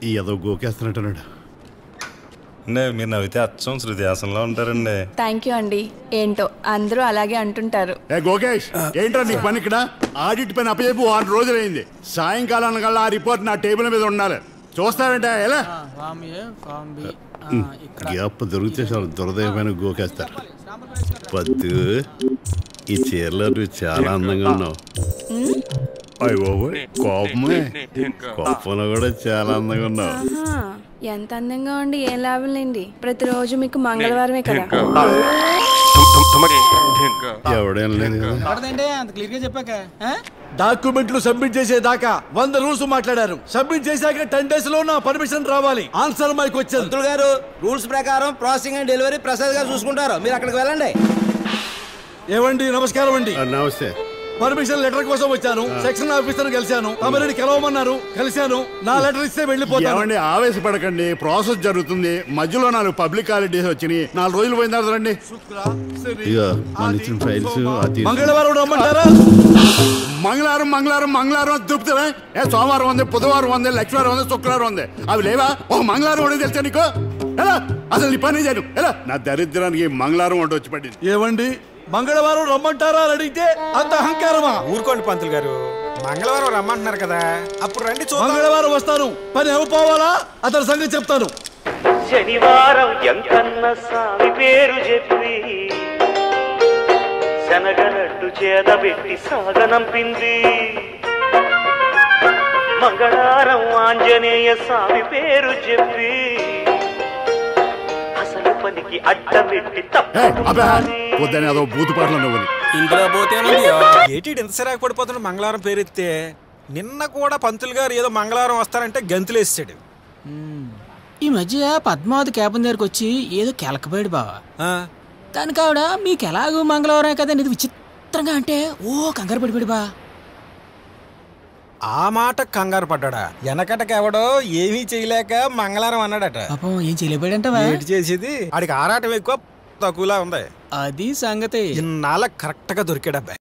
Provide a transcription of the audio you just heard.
ఈ ఏదో గోకేస్తున్నట్టున్నాడు అండి మీరు నవ్వితే అచ్చం శృతి హాసన్లో ఉంటారండి థ్యాంక్ యూ అండి ఏంటో అందరూ అలాగే అంటుంటారు ఏ గోకేష్ ఏంట్రా నీకు పని ఇక్కడ ఆడిట్ పని అప్పచెప్పి వారం రోజులైంది సాయంకాలం కల్లా ఆ రిపోర్ట్ నా టేబుల్ మీద ఉండాలి చూస్తారంటే ఎలా form A form B gap దొరికితే చాలా దురదయమైన గోకేస్తారు పద్దు ఈ చీరలో నువ్వు చాలా అందంగా ఉన్నావు అయ్య బాబోయ్ కోపమే కోపంలో కూడా చాలా అందంగా ఉన్నావు ఆహా, ఎంత అందంగా ఉండి ఏం లాభం లేండి ప్రతిరోజు మీకు మంగళవారమే కదా ఎవడేం లేదు కదా పడదండి అంత క్లియర్ గా చెప్పాక ఆ? డాక్యుమెంట్లు సబ్మిట్ చేసేదాకా వంద రూల్స్ మాట్లాడారు సబ్మిట్ చేశాక టెన్ డేస్ లో నా పర్మిషన్ రావాలి ఆన్సర్ మైక్ వచ్చింది పంతులు గారు రూల్స్ ప్రకారం ప్రాసెసింగ్ అండ్ డెలివరీ ప్రసాద్ గారు చూసుకుంటారు మీరు అక్కడికి వెళ్ళండి ఏవండి నమస్కారం అండి ఆ, నమస్తే పర్మిషన్ లెటర్ కోసం వచ్చాను సెక్షన్ ఆఫీసర్ కలిశాను తమరిని కలవమన్నారు కలిశాను నా లెటర్ ఇస్తే వెళ్ళిపోతాను ఏమండి ఆవేశపడకండి ప్రాసెస్ జరుగుతుంది మధ్యలో నాలుగు పబ్లిక్ హాలిడేస్ వచ్చినాయి నాలుగు రోజులు పోయిన తర్వాత రండి ఇక మన ఇచ్చిన ఫైల్స్ అది మంగళవారం రమ్మంటారా మంగళవారం మంగళవారం మంగళవారం అని చూపుతావే ఏ సోమవారం ఉంది బుధవారం ఉంది లక్ష్మీవారం ఉంది శుక్రవారం ఉంది అవి లేవా ఓ మంగళవారం ఉండేది తెలుసా నీకు ఎలా అసలు నీ పని చేయను ఎలా నా దరిద్రానికి మంగళవారం వంట వచ్చి పడింది ఏవండి మంగళవారం రమ్మంటారా అని అడిగితే అంత అహంకారమా ఊరుకోండి పంతులు గారు మంగళవారం రమ్మంటున్నారు కదా అప్పుడు రండి చూద్దాం మంగళవారం వస్తాను పని అయిపోవాలా అతని సంగతి చెప్తాను శనివారం ఎంకన్న స్వామి పేరు చెప్పి శనగలడ్డు చేదబెట్టి సాగనంపింది మంగళవారం ఆంజనేయ స్వామి పేరు చెప్పి అసలు పనికి అడ్డమెట్టి ఏ, అబ్బా తప్ప పొద్దునే అదో బూతు పాటలు నువ్వు ఇందులో పోతే ఏటి ఎంత సిరాకు పడిపోతున్న మంగళవారం పేరెత్తే నిన్న కూడా పంతులు గారు ఏదో మంగళవారం వస్తారంటే గంతులేసాడు ఈ మధ్య పద్మావతి క్యాబిన్ దగ్గరకు వచ్చి ఏదో కెలకపోయాడు బావా దానికి ఆవిడ మీకు ఎలాగో మంగళవారం కదా ఇది విచిత్రంగా అంటే ఓ కంగారు పడిపోయాడు బా ఆ మాట కంగారు పడ్డాడా వెనకటకెవడో ఏమీ చేయలేక మంగళవారం అన్నాడట పాపం ఏం చేయలేకపోయాడంటవా ఏటి చేసేది ఆడికి ఆరాటం ఎక్కువ తక్కువలా ఉంది అది సంగతి ఇన్నాళ్ళ కరెక్ట్ గా దొరికాడు అబ్బాయి